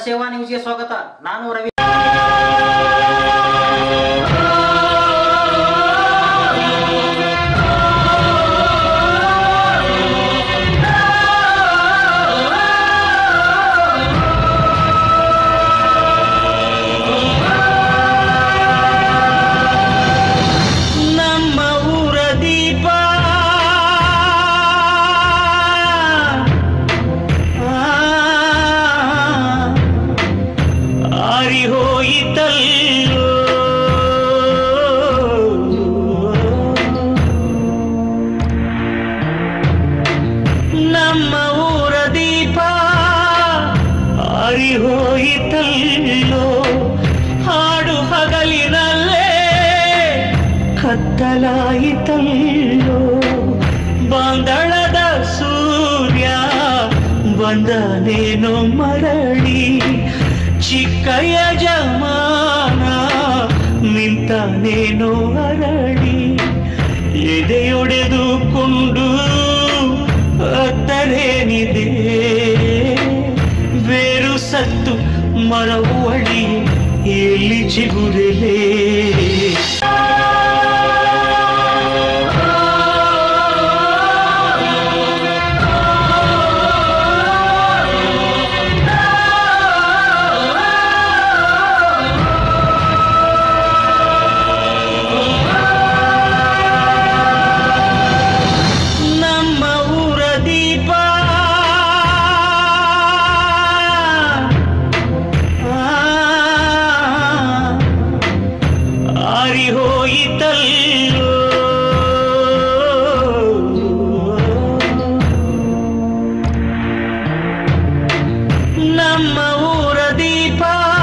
ಸೇವಾ ನ್ಯೂಸ್ಗೆ ಸ್ವಾಗತ ನಾನು ರವಿ ನಮ್ಮ ಊರ ದೀಪ ಆರಿ ಹೋಯಿತಲ್ಲೋ ನಮ್ಮ ಊರ ದೀಪ ಆರಿ ಹೋಯಿತಲ್ಲೋ ಹಾಡು ಹಗಲಿನಲ್ಲೇ ಕತ್ತಲಾಯಿತಲ್ಲೋ ಬಾಂದಳದ ಸೂರ್ಯ ಬಂದನೇನೋ ಮರಳಿ ಚಿಕ್ಕಯ್ಯ ಜಮಾನ ನಿಂತನೇನೋ ಅರಳಿ ಎದೆಯೊಡೆದುಕೊಂಡು ಅತ್ತರೇನಿದೆ ಬೇರು ಸತ್ತು ಮರವು ಅಡಿ ಎಲ್ಲಿ ಚಿಗುರಲೇ ನಮ್ಮ ಊರ ದೀಪ ಆರಿ ಹೋಯಿತಲ್ಲೋ ನಮ್ಮ ಊರ ದೀಪ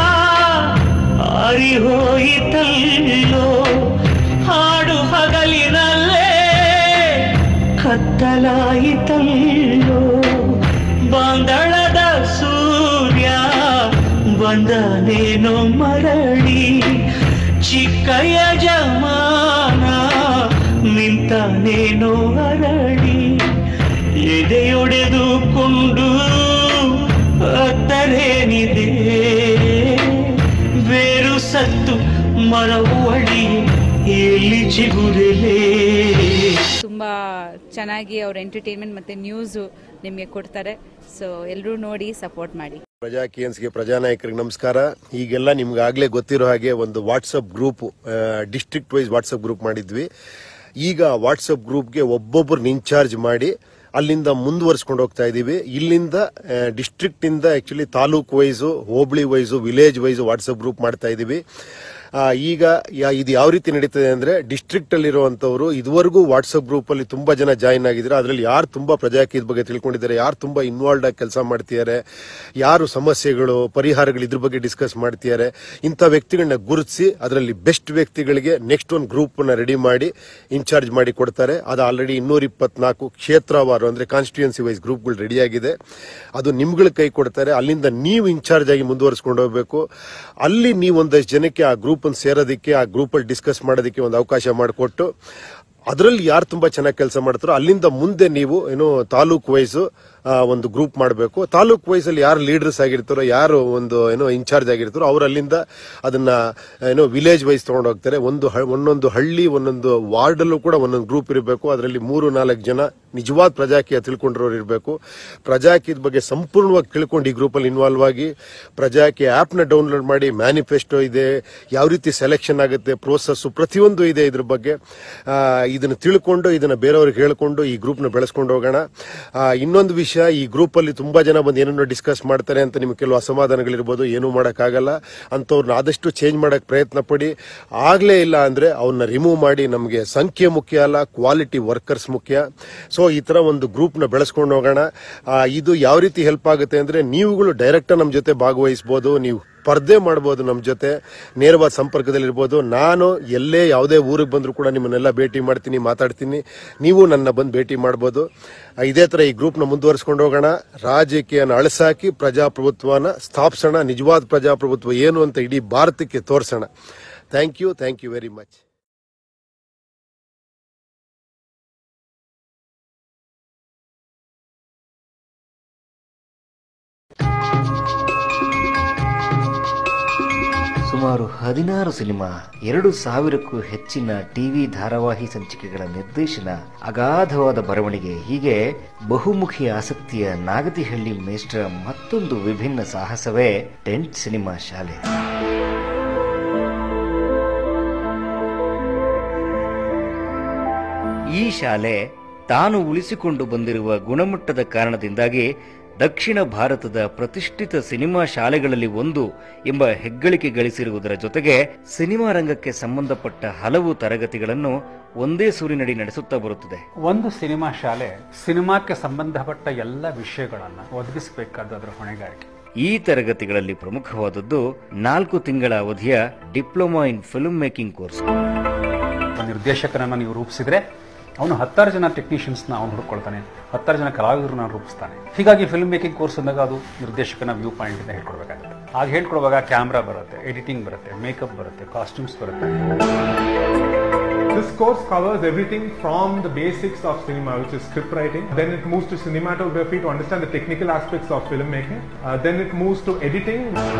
ಆರಿ ಹೋಯಿತಲ್ಲೋ ಹಾಡು ಹಗಲಿನಲ್ಲೇ ಕತ್ತಲಾಯಿತಲ್ಲೋ ಬಾಂದಳದ ಸೂರ್ಯ ಬಂದನೇನೋ ಮರಳಿ ಚಿಕ್ಕಯ್ಯ ಜಮಾನ ನಿಂತನೇನೋ ಅರಳಿ ಎದೆಯೊಡೆದುಕೊಂಡು ಅತ್ತರೇನಿದೆ ಬೇರು ಸತ್ತು ಮರವು ಅಡಿ ಎಲ್ಲಿ ಚಿಗುರಲೇ ತುಂಬ ಚೆನ್ನಾಗಿ ಅವ್ರ ಎಂಟರ್ಟೈನ್ಮೆಂಟ್ ಮತ್ತು ನ್ಯೂಸು ನಿಮಗೆ ಕೊಡ್ತಾರೆ ಸೊ ಎಲ್ಲರೂ ನೋಡಿ ಸಪೋರ್ಟ್ ಮಾಡಿ ಪ್ರಜಾ ಕೇನ್ಸ್ಗೆ ಪ್ರಜಾನಾಯಕರಿಗೆ ನಮಸ್ಕಾರ ಈಗೆಲ್ಲ ನಿಮ್ಗೆ ಆಗ್ಲೇ ಗೊತ್ತಿರೋ ಹಾಗೆ ಒಂದು WhatsApp group district wise WhatsApp group ಮಾಡಿದ್ವಿ ಈಗ ವಾಟ್ಸಪ್ ಗ್ರೂಪ್ಗೆ ಒಬ್ಬೊಬ್ಬರನ್ನ ಇನ್ಚಾರ್ಜ್ ಮಾಡಿ ಅಲ್ಲಿಂದ ಮುಂದುವರ್ಸ್ಕೊಂಡು ಹೋಗ್ತಾ ಇದ್ದೀವಿ ಇಲ್ಲಿಂದ ಡಿಸ್ಟ್ರಿಕ್ಟ್ ಇಂದ actually taluk wise hobli wise village wise WhatsApp group ಮಾಡ್ತಾ ಇದ್ದೀವಿ ಆ, ಈಗ ಯಾ- ಇದು ಯಾವ ರೀತಿ ನಡೀತದೆ ಅಂದ್ರೆ ಡಿಸ್ಟ್ರಿಕ್ಟ್ ಅಲ್ಲಿರುವಂತವರು ಇದುವರೆಗೂ ವಾಟ್ಸಪ್ ಗ್ರೂಪ್ ಅಲ್ಲಿ ತುಂಬಾ ಜನ ಜಾಯಿನ್ ಆಗಿದ್ದಾರೆ ಅದರಲ್ಲಿ ಯಾರು ತುಂಬಾ ಪ್ರಜಾಕೀಯದ ಬಗ್ಗೆ ತಿಳ್ಕೊಂಡಿದ್ದಾರೆ ಯಾರು ತುಂಬಾ ಇನ್ವಾಲ್ವ್ ಆಗಿ ಕೆಲಸ ಮಾಡ್ತಿದ್ದಾರೆ ಯಾರು ಸಮಸ್ಯೆಗಳು ಪರಿಹಾರಗಳು ಇದ್ರ ಬಗ್ಗೆ ಡಿಸ್ಕಸ್ ಮಾಡ್ತಿದ್ದಾರೆ ಇಂಥ ವ್ಯಕ್ತಿಗಳನ್ನ ಗುರುತಿಸಿ ಅದರಲ್ಲಿ ಬೆಸ್ಟ್ ವ್ಯಕ್ತಿಗಳಿಗೆ ನೆಕ್ಸ್ಟ್ ಒಂದು ಗ್ರೂಪ್ ನ ರೆಡಿ ಮಾಡಿ ಇನ್ಚಾರ್ಜ್ ಮಾಡಿ ಕೊಡ್ತಾರೆ ಅದು ಆಲ್ರೆಡಿ ಇನ್ನೂರ ಇಪ್ಪತ್ನಾಲ್ಕು ಕ್ಷೇತ್ರವಾರು ಅಂದ್ರೆ ಕಾನ್ಸ್ಟಿಟ್ಯೂನ್ಸಿ ವೈಸ್ ಗ್ರೂಪ್ಗಳು ರೆಡಿ ಆಗಿದೆ ಅದು ನಿಮ್ಗಳ ಕೈ ಕೊಡ್ತಾರೆ ಅಲ್ಲಿಂದ ನೀವು ಇನ್ಚಾರ್ಜ್ ಆಗಿ ಮುಂದುವರಿಸ್ಕೊಂಡು ಹೋಗ್ಬೇಕು ಅಲ್ಲಿ ನೀವು ಒಂದಷ್ಟು ಜನಕ್ಕೆ ಆ ಗ್ರೂಪ್ ಅನ್ನು ಸೇರೋದಕ್ಕೆ ಆ ಗ್ರೂಪ್ ಅಲ್ಲಿ ಡಿಸ್ಕಸ್ ಮಾಡೋದಕ್ಕೆ ಒಂದು ಅವಕಾಶ ಮಾಡಿಕೊಟ್ಟು ಅದರಲ್ಲಿ ಯಾರು ತುಂಬಾ ಚೆನ್ನಾಗಿ ಕೆಲಸ ಮಾಡ್ತಾರೋ ಅಲ್ಲಿಂದ ಮುಂದೆ ನೀವು ಏನು ತಾಲೂಕ್ ವೈಸ್ ಒಂದು ಗ್ರೂಪ್ ಮಾಡಬೇಕು ತಾಲೂಕ್ ವೈಸ್ ಅಲ್ಲಿ ಯಾರು ಲೀಡರ್ಸ್ ಆಗಿರ್ತಾರೋ ಯಾರು ಒಂದು ಏನೋ ಇನ್ಚಾರ್ಜ್ ಆಗಿರ್ತಾರೋ ಅವ್ರು ಅಲ್ಲಿಂದ ಅದನ್ನ ಏನೋ ವಿಲೇಜ್ ವೈಸ್ ತಗೊಂಡು ಹೋಗ್ತಾರೆ ಒಂದು ಹ- ಒಂದೊಂದು ಹಳ್ಳಿ ಒಂದೊಂದು ವಾರ್ಡ್ ಅಲ್ಲೂ ಕೂಡ ಒಂದೊಂದು ಗ್ರೂಪ್ ಇರಬೇಕು ಅದರಲ್ಲಿ ಮೂರು ನಾಲ್ಕು ಜನ ನಿಜವಾದ ಪ್ರಜಾಕೀಯ ತಿಳ್ಕೊಂಡಿರೋರು ಇರಬೇಕು ಪ್ರಜಾಕೀಯದ ಬಗ್ಗೆ ಸಂಪೂರ್ಣವಾಗಿ ತಿಳ್ಕೊಂಡು ಈ ಗ್ರೂಪಲ್ಲಿ ಇನ್ವಾಲ್ವ್ ಆಗಿ ಪ್ರಜಾಕೀಯ ಆ್ಯಪ್ನ ಡೌನ್ಲೋಡ್ ಮಾಡಿ ಮ್ಯಾನಿಫೆಸ್ಟೋ ಇದೆ ಯಾವ ರೀತಿ ಸೆಲೆಕ್ಷನ್ ಆಗುತ್ತೆ ಪ್ರೋಸೆಸ್ ಪ್ರತಿಯೊಂದು ಇದೆ ಇದ್ರ ಬಗ್ಗೆ ಆ, ಇದನ್ನ ತಿಳ್ಕೊಂಡು ಇದನ್ನ ಬೇರೆಯವ್ರಿಗೆ ಹೇಳ್ಕೊಂಡು ಈ ಗ್ರೂಪ್ನ ಬೆಳೆಸ್ಕೊಂಡು ಹೋಗೋಣ ಆ, ಇನ್ನೊಂದು ವಿಷಯ ಈ ಗ್ರೂಪಲ್ಲಿ ತುಂಬಾ ಜನ ಬಂದು ಏನನ್ನೋ ಡಿಸ್ಕಸ್ ಮಾಡ್ತಾರೆ ಅಂತ ನಿಮ್ಗೆ ಕೆಲವು ಅಸಮಾಧಾನಗಳಿರ್ಬೋದು ಏನೂ ಮಾಡೋಕ್ಕಾಗಲ್ಲ ಅಂಥವ್ರನ್ನ ಆದಷ್ಟು ಚೇಂಜ್ ಮಾಡಕ್ಕೆ ಪ್ರಯತ್ನ ಪಡಿ ಆಗಲೇ ಇಲ್ಲ ಅಂದ್ರೆ ಅವನ್ನ ರಿಮೂವ್ ಮಾಡಿ ನಮಗೆ ಸಂಖ್ಯೆ ಮುಖ್ಯ ಅಲ್ಲ ಕ್ವಾಲಿಟಿ ವರ್ಕರ್ಸ್ ಮುಖ್ಯ ಸೊ ಈ ತರ ಒಂದು ಗ್ರೂಪ್ ನ ಬೆಳೆಸ್ಕೊಂಡು ಹೋಗೋಣ ಆ, ಇದು ಯಾವ ರೀತಿ ಹೆಲ್ಪ್ ಆಗುತ್ತೆ ಅಂದ್ರೆ ನೀವುಗಳು ಡೈರೆಕ್ಟ್ ನಮ್ಮ ಜೊತೆ ಭಾಗವಹಿಸಬಹುದು ನೀವು ಸ್ಪರ್ಧೆ ಮಾಡ್ಬೋದು ನಮ್ಮ ಜೊತೆ ನೇರವಾದ ಸಂಪರ್ಕದಲ್ಲಿರ್ಬೋದು ನಾನು ಎಲ್ಲೇ ಯಾವುದೇ ಊರಿಗೆ ಬಂದರೂ ಕೂಡ ನಿಮ್ಮನ್ನೆಲ್ಲ ಭೇಟಿ ಮಾಡ್ತೀನಿ ಮಾತಾಡ್ತೀನಿ ನೀವು ನನ್ನ ಬಂದು ಭೇಟಿ ಮಾಡ್ಬೋದು ಆ, ಇದೇ ಥರ ಈ ಗ್ರೂಪ್ನ ಮುಂದುವರಿಸ್ಕೊಂಡು ಹೋಗೋಣ ರಾಜಕೀಯನ ಅಳಸಾಕಿ ಪ್ರಜಾಪ್ರಭುತ್ವನ ಸ್ಥಾಪಿಸೋಣ ನಿಜವಾದ ಪ್ರಜಾಪ್ರಭುತ್ವ ಏನು ಅಂತ ಇಡೀ ಭಾರತಕ್ಕೆ ತೋರಿಸೋಣ thank you thank you very much ಸುಮಾರು ಹದಿನಾರು ಸಿನಿಮಾ ಎರಡು ಸಾವಿರಕ್ಕೂ ಹೆಚ್ಚಿನ ಟಿವಿ ಧಾರಾವಾಹಿ ಸಂಚಿಕೆಗಳ ನಿರ್ದೇಶನ ಅಗಾಧವಾದ ಬರವಣಿಗೆ ಹೀಗೆ ಬಹುಮುಖಿ ಆಸಕ್ತಿಯ ನಾಗತಿಹಳ್ಳಿ ಮೇಷ್ಟ್ರ ಮತ್ತೊಂದು ವಿಭಿನ್ನ ಸಾಹಸವೇ ಟೆಂಟ್ ಸಿನಿಮಾ ಶಾಲೆ ಈ ಶಾಲೆ ತಾನು ಉಳಿಸಿಕೊಂಡು ಬಂದಿರುವ ಗುಣಮಟ್ಟದ ಕಾರಣದಿಂದಾಗಿ ದಕ್ಷಿಣ ಭಾರತದ ಪ್ರತಿಷ್ಠಿತ ಸಿನಿಮಾ ಶಾಲೆಗಳಲ್ಲಿ ಒಂದು ಎಂಬ ಹೆಗ್ಗಳಿಕೆ ಗಳಿಸಿರುವುದರ ಜೊತೆಗೆ ಸಿನಿಮಾ ರಂಗಕ್ಕೆ ಸಂಬಂಧಪಟ್ಟ ಹಲವು ತರಗತಿಗಳನ್ನು ಒಂದೇ ಸೂರಿನಡಿ ನಡೆಸುತ್ತಾ ಬರುತ್ತದೆ ಒಂದು ಸಿನಿಮಾ ಶಾಲೆ ಸಿನಿಮಾಕ್ಕೆ ಸಂಬಂಧಪಟ್ಟ ಎಲ್ಲ ವಿಷಯಗಳನ್ನು ಒದಗಿಸಬೇಕಾದ ಅದರ ಹೊಣೆಗಾರಿಕೆ ಈ ತರಗತಿಗಳಲ್ಲಿ ಪ್ರಮುಖವಾದದ್ದು ನಾಲ್ಕು ತಿಂಗಳ ಅವಧಿಯ diploma in film making course ಒಬ್ಬ ನಿರ್ದೇಶಕನನ್ನು ನೀವು ರೂಪಿಸಿದ್ರೆ ಅವನು ಹತ್ತಾರು ಜನ ಟೆಕ್ನಿಷಿಯನ್ಸ್ನ ಅವನು ಹುಡ್ಕೊಳ್ತಾನೆ ಹತ್ತಾರು ಜನ ಕಲಾವಿದರನ್ನ ರೂಪಿಸ್ತಾನೆ ಹೀಗಾಗಿ ಫಿಲ್ಮ್ ಮೇಕಿಂಗ್ ಕೋರ್ಸ್ ಅಂದಾಗ ಅದು ನಿರ್ದೇಶಕನ ವ್ಯೂ ಪಾಯಿಂಟ್ ಇಂದ ಹೇಳ್ಕೊಡ್ಬೇಕಾಗುತ್ತೆ ಆಗ ಹೇಳ್ಕೊಡುವಾಗ ಕ್ಯಾಮ್ರಾ ಬರುತ್ತೆ ಎಡಿಟಿಂಗ್ ಬರುತ್ತೆ ಮೇಕಪ್ ಬರುತ್ತೆ ಕಾಸ್ಟ್ಯೂಮ್ಸ್ ಬರುತ್ತೆ This course covers everything from the basics of cinema, which is script writing. Then it moves to cinematography to understand the technical aspects of filmmaking. Uh, then it moves to editing.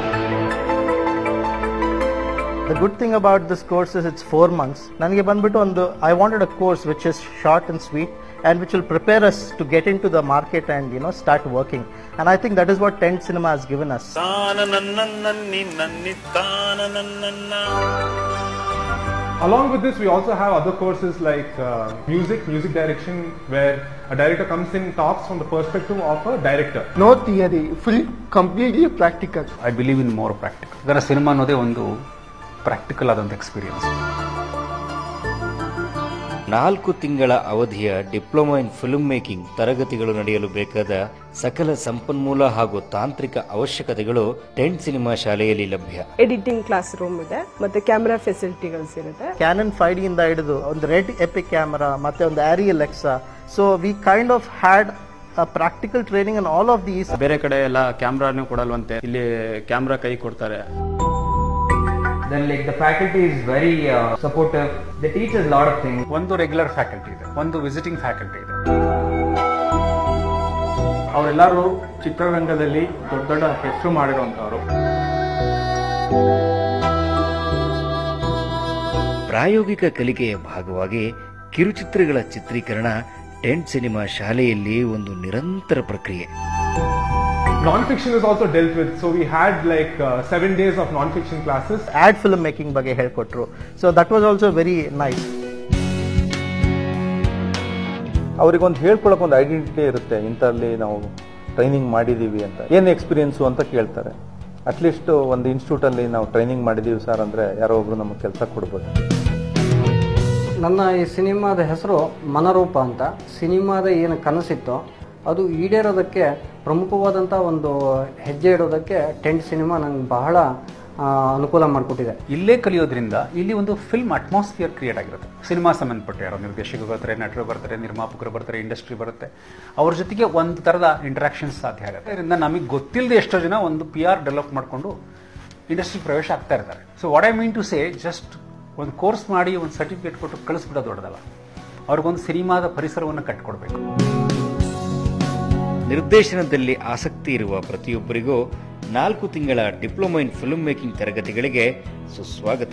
The good thing about this course is it's four months. ನನಗೆ ಬಂದ್ಬಿಟ್ಟು ಒಂದು I wanted a course which is short and sweet and which will prepare us to get into the market and you know start working. And I think that is what Tent Cinema has given us. Along with this, we also have other courses like uh, music, music direction, where a director comes in talks from the perspective of a director. No theory, full completely practical. I believe in more practical ಇದರ cinema ಅನ್ನೋದೇ ಒಂದು practical ಆದಂಥ experience ನಾಲ್ಕು ತಿಂಗಳ ಅವಧಿಯ diploma in film making ತರಗತಿಗಳು ನಡೆಯಲು ಬೇಕಾದ ಸಕಲ ಸಂಪನ್ಮೂಲ ಹಾಗೂ ತಾಂತ್ರಿಕ ಅವಶ್ಯಕತೆಗಳು ಟೆಂಟ್ ಸಿನಿಮಾ ಶಾಲೆಯಲ್ಲಿ ಲಭ್ಯ ಎಡಿಟಿಂಗ್ ಕ್ಲಾಸ್ ರೂಮ್ ಇದೆ ಮತ್ತೆ ಕ್ಯಾಮ್ರಾ ಫೆಸಿಲಿಟಿಗಳು ಇರುತ್ತೆ ಕ್ಯಾನನ್ ಫೈವ್ ಇಂದ ಹಿಡಿದು ಒಂದು ರೆಡ್ ಎಪಿಕ್ ಕ್ಯಾಮರಾ ಮತ್ತೆ ಒಂದು Arri Alexa so we kind of had practical training and all of these ಬೇರೆ ಕಡೆ ಎಲ್ಲ ಕ್ಯಾಮ್ರಾನು ಕೊಡಲ್ವಂತೆ ಇಲ್ಲಿ ಕ್ಯಾಮ್ರಾ ಕೈ ಕೊಡ್ತಾರೆ Then like the faculty is very uh, supportive. They teach us a lot of things. ಒಂದು regular faculty ಇದೆ ಒಂದು visiting faculty ಇದೆ ಅವರೆಲ್ಲರೂ ಚಿತ್ರರಂಗದಲ್ಲಿ ದೊಡ್ಡ ದೊಡ್ಡ ಹೆಸರು ಮಾಡಿರುವಂತವ್ರು ಪ್ರಾಯೋಗಿಕ ಕಲಿಕೆಯ ಭಾಗವಾಗಿ ಕಿರುಚಿತ್ರಗಳ ಚಿತ್ರೀಕರಣ ಟೆಂಟ್ ಸಿನಿಮಾ ಶಾಲೆಯಲ್ಲಿ ಒಂದು ನಿರಂತರ ಪ್ರಕ್ರಿಯೆ Non-fiction is also dealt with. So we had like uh, seven days of non-fiction classes. Ad film making ಬಗ್ಗೆ ಹೇಳ್ಕೊಟ್ರು so that was also very nice ಅವ್ರಿಗೊಂದು ಹೇಳ್ಕೊಳಕ್ಕೆ ಒಂದು ಐಡೆಂಟಿಟಿ ಇರುತ್ತೆ ಇಂಥಲ್ಲಿ ನಾವು ಟ್ರೈನಿಂಗ್ ಮಾಡಿದ್ದೀವಿ ಅಂತ ಏನು ಎಕ್ಸ್ಪೀರಿಯನ್ಸು ಅಂತ ಕೇಳ್ತಾರೆ ಅಟ್ಲೀಸ್ಟ್ ಒಂದು ಇನ್ಸ್ಟಿಟ್ಯೂಟಲ್ಲಿ ನಾವು ಟ್ರೈನಿಂಗ್ ಮಾಡಿದ್ದೀವಿ ಸರ್ ಅಂದರೆ ಯಾರೋ ಒಬ್ರು ನಮಗೆ ಕೆಲಸ ಕೊಡ್ಬೋದು ನನ್ನ ಈ ಸಿನಿಮಾದ ಹೆಸರು ಮನರೂಪ ಅಂತ ಸಿನಿಮಾದ ಏನು ಕನಸಿತ್ತೋ ಅದು ಈಡೇರೋದಕ್ಕೆ ಪ್ರಮುಖವಾದಂಥ ಒಂದು ಹೆಜ್ಜೆ ಇಡೋದಕ್ಕೆ ಟೆಂಟ್ ಸಿನಿಮಾ ನಂಗೆ ಬಹಳ ಆ, ಅನುಕೂಲ ಮಾಡಿಕೊಟ್ಟಿದೆ ಇಲ್ಲೇ ಕಲಿಯೋದ್ರಿಂದ ಇಲ್ಲಿ ಒಂದು ಫಿಲ್ಮ್ ಅಟ್ಮಾಸ್ಫಿಯರ್ ಕ್ರಿಯೇಟ್ ಆಗಿರುತ್ತೆ ಸಿನಿಮಾ ಸಂಬಂಧಪಟ್ಟ ಯಾರೋ ನಿರ್ದೇಶಕರು ಬರ್ತಾರೆ ನಟರು ಬರ್ತಾರೆ ನಿರ್ಮಾಪಕರು ಬರ್ತಾರೆ ಇಂಡಸ್ಟ್ರಿ ಬರುತ್ತೆ ಅವ್ರ ಜೊತೆಗೆ ಒಂದು ಥರದ ಇಂಟರಾಕ್ಷನ್ಸ್ ಸಾಧ್ಯ ಆಗುತ್ತೆ ಅದರಿಂದ ನಮಗೆ ಗೊತ್ತಿಲ್ಲದೆ ಎಷ್ಟೋ ಜನ ಒಂದು ಪಿ ಆರ್ ಡೆವಲಪ್ ಮಾಡಿಕೊಂಡು ಇಂಡಸ್ಟ್ರಿ ಪ್ರವೇಶ ಆಗ್ತಾ ಇರ್ತಾರೆ so what I mean to say just ಒಂದು ಕೋರ್ಸ್ ಮಾಡಿ ಒಂದು ಸರ್ಟಿಫಿಕೇಟ್ ಕೊಟ್ಟು ಕಳಿಸ್ಬಿಡೋದು ದೊಡ್ಡದಲ್ಲ ಅವ್ರಿಗೊಂದು ಸಿನಿಮಾದ ಪರಿಸರವನ್ನು ಕಟ್ಕೊಡ್ಬೇಕು ನಿರ್ದೇಶನದಲ್ಲಿ ಆಸಕ್ತಿ ಇರುವ ಪ್ರತಿಯೊಬ್ಬರಿಗೂ ನಾಲ್ಕು ತಿಂಗಳ ಡಿಪ್ಲೊಮಾ ಇನ್ ಫಿಲ್ಮ್ ಮೇಕಿಂಗ್ ತರಗತಿಗಳಿಗೆ ಸುಸ್ವಾಗತ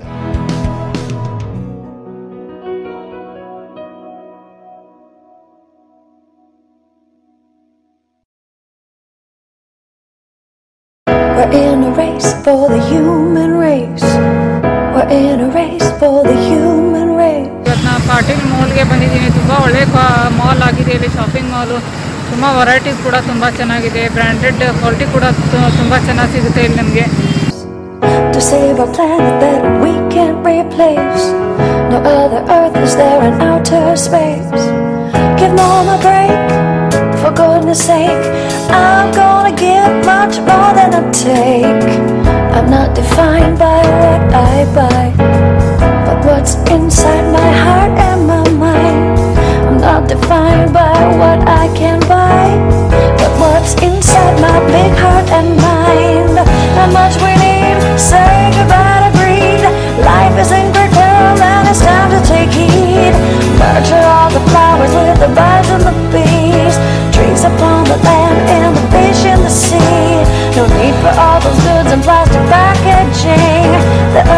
We're in a race for the human race. We're in a race for the human race. ಇವತ್ತು ನಾವು ಪಾಟೀಲ್ ಮಾಲ್ಗೆ ಬಂದಿದ್ದೀನಿ ತುಂಬ ಒಳ್ಳೆ ಮಾಲ್ ಆಗಿದೆ ಇಲ್ಲಿ ಶಾಪಿಂಗ್ ಮಾಲು ತುಂಬ ವೆರೈಟೀಸ್ ಕೂಡ ತುಂಬ ಚೆನ್ನಾಗಿದೆ ಬ್ರ್ಯಾಂಡೆಡ್ ಕ್ವಾಲಿಟಿ ಕೂಡ ತುಂಬ ಚೆನ್ನಾಗಿ ಸಿಗುತ್ತೆ ಇಲ್ಲಿ ನಮಗೆ To save our planet that we can't replace. No other earth is there in outer space. Give mom a break, for goodness sake. I'm gonna give much more than I take. I'm not defined by what I buy, but what's inside my heart and my mind. I'm not defined by what I can buy, but what's inside my big heart and mind. How much we need, say goodbye to greed. Life is in curtailed and it's time to take heed. Nurture all the flowers with the birds and the bees. Trees upon the land and the fish in the sea. No need for all those goods and plastic packaging that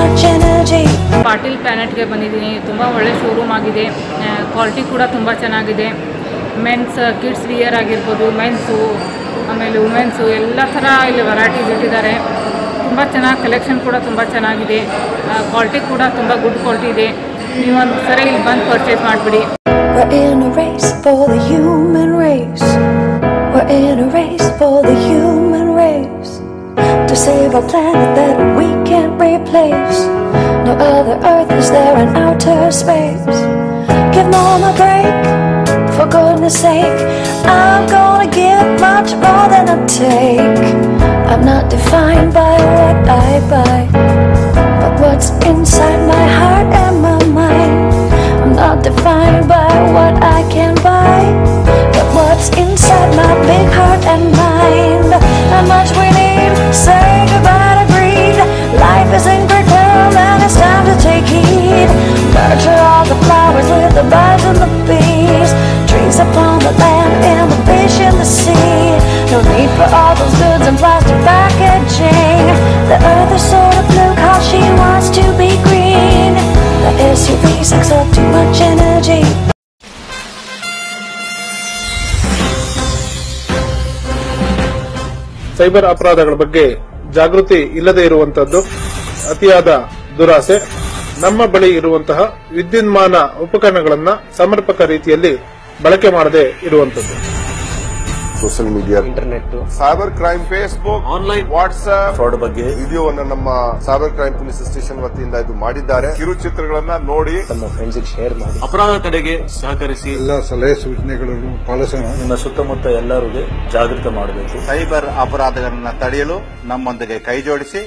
much energy. Patil ಪ್ಲಾನೆಟ್ಗೆ ಬಂದಿದ್ದೀನಿ ತುಂಬ ಒಳ್ಳೆ showroom ಆಗಿದೆ quality ಕೂಡ ತುಂಬ ಚೆನ್ನಾಗಿದೆ men's kids wear ಆಗಿರ್ಬೋದು ಮೆನ್ಸು ಆಮೇಲೆ women's ಎಲ್ಲ ಥರ ಇಲ್ಲಿ ವೆರೈಟೀಸ್ ಇಟ್ಟಿದ್ದಾರೆ ತುಂಬ ಚೆನ್ನಾಗಿ ಕಲೆಕ್ಷನ್ ಕೂಡ ತುಂಬ ಚೆನ್ನಾಗಿದೆ ಕ್ವಾಲಿಟಿ ಕೂಡ ತುಂಬ ಗುಡ್ ಕ್ವಾಲಿಟಿ ಇದೆ ನೀವು ಒಂದು ಸರಿ ಇಲ್ಲಿ ಬಂದು ಪರ್ಚೇಸ್ ಮಾಡಿಬಿಡಿ We're in a race for the human race. We're in a race for the human race. To save our planet that we can't replace. No other earth is there in outer space. Give mom a break, for goodness sake. I'm gonna give much more than I take. I'm not defined by what I buy, but what's inside my heart and my mind. I'm not defined by what I can buy, but what's inside my big heart and mind. How much we need, say goodbye to greed. Life is in great peril and it's time to take heed. Nurture all the flowers with the birds and the bees. Trees upon the land and the fish in the sea. No need for all those goods and plastic packaging. The earth is sort of blue cause she wants to be green. The SUV sucks up too much energy. Cyber ಅಪರಾಧಗಳ ಬಗ್ಗೆ ಜಾಗೃತಿ ಇಲ್ಲದೆ ಇರುವಂತದ್ದು ಅತಿಯಾದ ದುರಾಸೆ ನಮ್ಮ ಬಳಿ ಇರುವಂತಹ ವಿದ್ಯುನ್ಮಾನ ಉಪಕರಣಗಳನ್ನ ಸಮರ್ಪಕ ರೀತಿಯಲ್ಲಿ ಬಳಕೆ ಮಾಡದೆ ಇರುವಂತದ್ದು social media internet cyber crime Facebook online WhatsApp fraud ಬಗ್ಗೆ ವಿಡಿಯೋವನ್ನು ನಮ್ಮ ಸೈಬರ್ ಕ್ರೈಮ್ ಪೊಲೀಸ್ ಸ್ಟೇಷನ್ ವತಿಯಿಂದ ಇದು ಮಾಡಿದ್ದಾರೆ ಕಿರುಚಿತ್ರಗಳನ್ನ ನೋಡಿ ತಮ್ಮ ಫ್ರೆಂಡ್ಸ್ ಶೇರ್ ಮಾಡಿ ಅಪರಾಧ ತಡೆಗೆ ಸಹಕರಿಸಿ ಎಲ್ಲ ಸಲಹೆ ಸೂಚನೆಗಳನ್ನು ಪಾಲಿಸೋಣ ನಿಮ್ಮ ಸುತ್ತಮುತ್ತ ಎಲ್ಲರಿಗೆ ಜಾಗೃತ ಮಾಡಬೇಕು ಸೈಬರ್ ಅಪರಾಧಗಳನ್ನ ತಡೆಯಲು ನಮ್ಮೊಂದಿಗೆ ಕೈಜೋಡಿಸಿ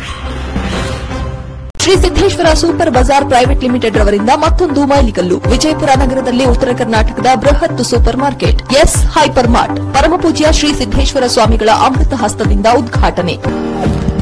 Shri Siddeshwara super Bazar private limited ರವರಿಂದ ಮತ್ತೊಂದು ಮೈಲಿಗಲ್ಲು ವಿಜಯಪುರ ನಗರದಲ್ಲಿ ಉತ್ತರ ಕರ್ನಾಟಕದ ಬೃಹತ್ super market S hyper mart ಪರಮಪೂಜ್ಯ ಶ್ರೀ ಸಿದ್ದೇಶ್ವರ ಸ್ವಾಮಿಗಳ ಅಮೃತ ಹಸ್ತದಿಂದ ಉದ್ಘಾಟನೆ